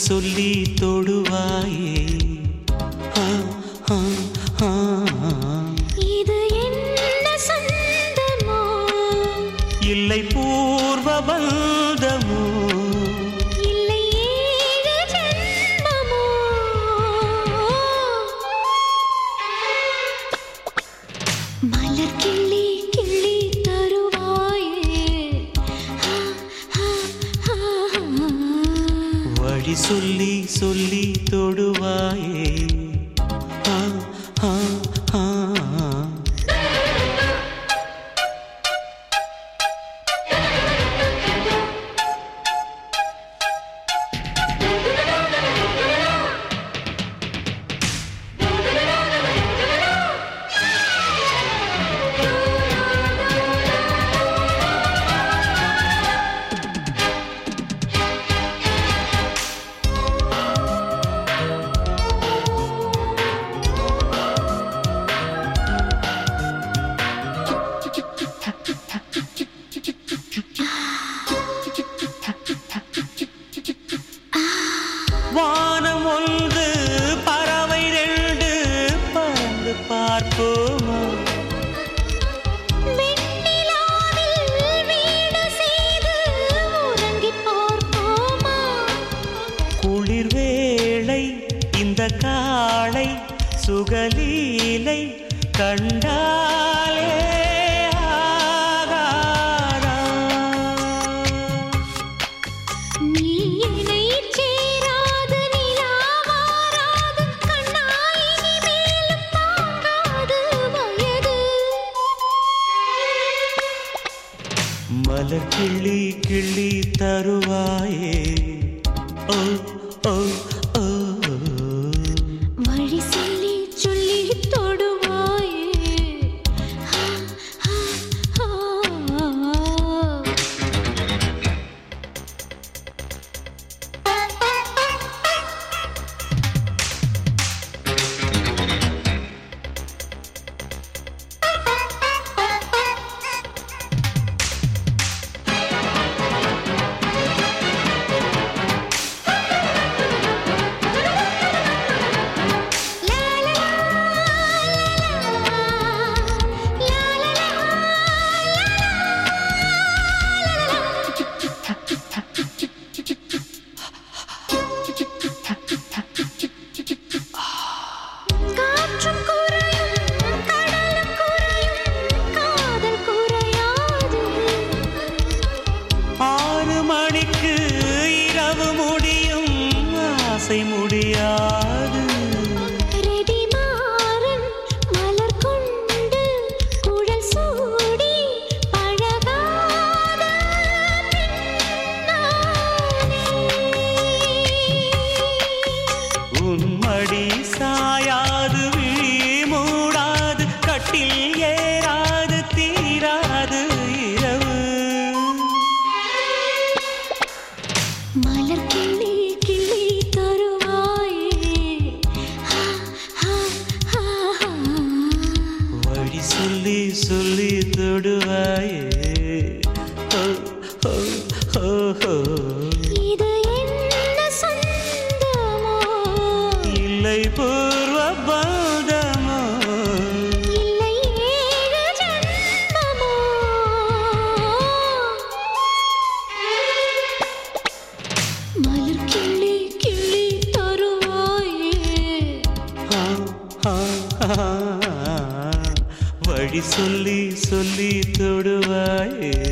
சொல்லி தொடுவாயே ஆ, ஆ, ஆ. இது என்ன சொந்தமோ இல்லை பூர்வ பந்தமோ இல்லை ஏழு ஜென்மமோ மலர் கிள்ளி கிள்ளி தருவாயே ஆ, ஆ, ஆ, ஆ. வழி சொல்லி சொல்லி தொடுவாயே ஆ, ஆ, ஆ. வானம் ஒன்று பறவை ரெண்டு பறந்து பார்ப்போமா வெண்ணிலாவில் வீடு செய்து உறங்கிப் பார்ப்போமா? குளிர் வேளை இந்த காளை சுகலீலை கண்டாலே ஆகாதா? நீ என்னைச் சேராது நிலாவாராது கண்ணா இனிமேலும் தாங்காது வயது. மலர் கிள்ளி கிள்ளி தருவாயே ஓ ஓ ஓ வழி சொல்லி சொல்லி தொடுவாயே ஆ, ஆ, ஆ, ஆ. காற்றும் குறையும் கடலும் குறையும் காதல் குறையாது ஆறு மணிக்கு இரவு முடியும் ஆசை முடியாது ரெடி மாறன் மலர் கொண்டு குழல் சூடி பழகாத பெண்ணானே. உன்மடி சாயாது விழி மூடாது கட்டில் ஏறாது தீராது இரவு மலர் கிள்ளி கிள்ளி தருவாயே ஆ, ஆ, ஆ, ஆ. வழி சொல்லி சொல்லி தொடுவாயே ஓ, ஓ, ஓ, ஓ. இது என்ன சொந்தமோ இல்லை பூர்வ பந்தமோ இல்லை ஏழு ஜென்மமோ மலர் கிள்ளி கிள்ளி தருவாயே ஆ, ஆ, ஆ. வழி சொல்லி சொல்லி தொடுவாயே